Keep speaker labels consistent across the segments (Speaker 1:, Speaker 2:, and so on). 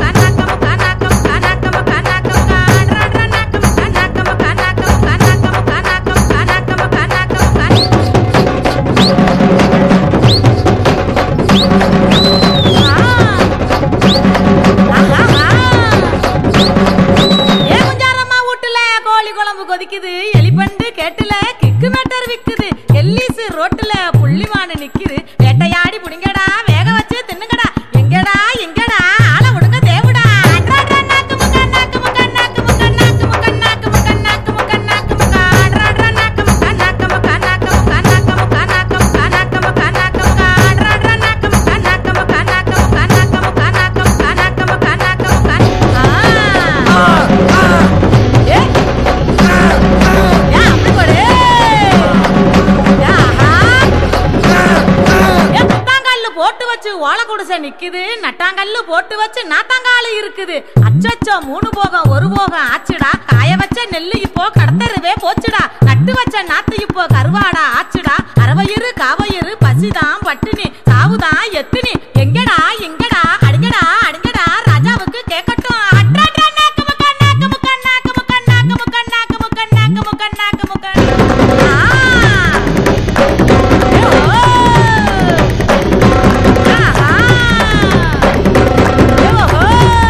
Speaker 1: ஏ குஞ்சாரம்மா வீட்டுல கோழி குழம்பு கொதிக்குது எலிபண்டு கேட்டுல கிக்கு மேட்டர் விக்குது எல்லிஸ் ரோட்டுல புள்ளிமானு நிக்குது வேட்டையாடி புடிங்கடா வேக வச்சு தின்னுங்கடா எங்கடா எங்கடா ஆள விடுங்க தேவுடா அட்ராட்ரா நாக்கு முக்கா நாக்கு முக்கா நாக்கு முக்கா நாக்கு முக்கா நாக்கு முக்கா நாக்கு முக்கா நாக்கு முக்கா அட்ராட்ரா நாக்கு முக்கா நாக்கு முக்கா நாக்கு முக்கா நாக்கு முக்கா நாக்கு முக்கா நாக்கு முக்கா நாக்கு முக்கா அட்ராட்ரா நாக்கு முக்கா நாக்கு முக்கா நாக்கு முக்கா நாக்கு முக்கா நாக்கு முக்கா நாக்கு முக்கா நாக்கு முக்கா ஆ ஏ யா அப்படி போடு யாஹா ஏ குத்தாங்கல்லு போட்டு வச்சு ஓலை குடிசை நிக்குது நட்டாங்கல்லு போட்டு வச்சு நாத்தாங்காலு இருக்குது அச்சச்சோ மூணு போகம் ஒரு போகம் ஆச்சுடா காய வச்ச நெல்லு இப்போ கடத்தருவே போச்சுடா நட்டு வச்ச நாத்து இப்போ கருவாடா ஆச்சுடா அரவையிரு காவையிரு பசிதான் பட்டினி சாவுதான் எத்தினி எங்கடா எங்கடா அடுங்கடா அடுங்கடா ராஜாவுக்கு கேட்கட்டும் அட்ராட்ரா நாக்கு முக்கா நாக்கு முக்கா நாக்கு முக்கா நாக்கு முக்கா நாக்கு முக்கா நாக்கு முக்கா நாக்கு முக்கா ஆ ஏ ஓ ஆஹா ஏ ஓஹோ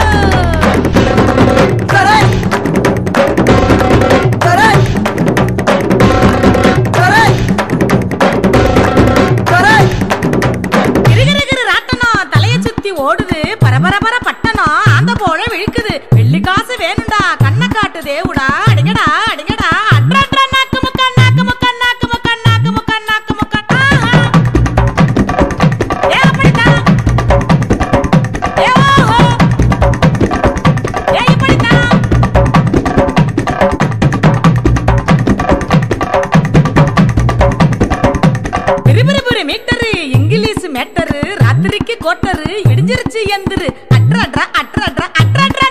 Speaker 1: கிறுகிறுகிறு ராட்டனம் தலைய சுத்தி ஓடுது பரபரபர பட்டணம் ஆந்த போல விழுக்குது வெள்ளி காசு வேணும்டா கண்ணை காட்டு தேவுடா அடிங்கடா அடிங்கடா அட்ராட்ரா நாக்கு முக்கா நாக்கு முக்கா நாக்கு முக்கா நாக்கு முக்கா நாக்கு முக்கா ஆஹா. ஏ அப்படித்தான் ஏ ஓஹோ ஏ இப்படித்தான் பிரிபிரிபிரி மீட்டரு இங்கிலீஷ் மேட்டரு ராத்திரிக்கு கோட்டரு இடிஞ்சிருச்சு எந்திரு அட்ராட்ரா அட்ராட்ரா அட்ராட்ரா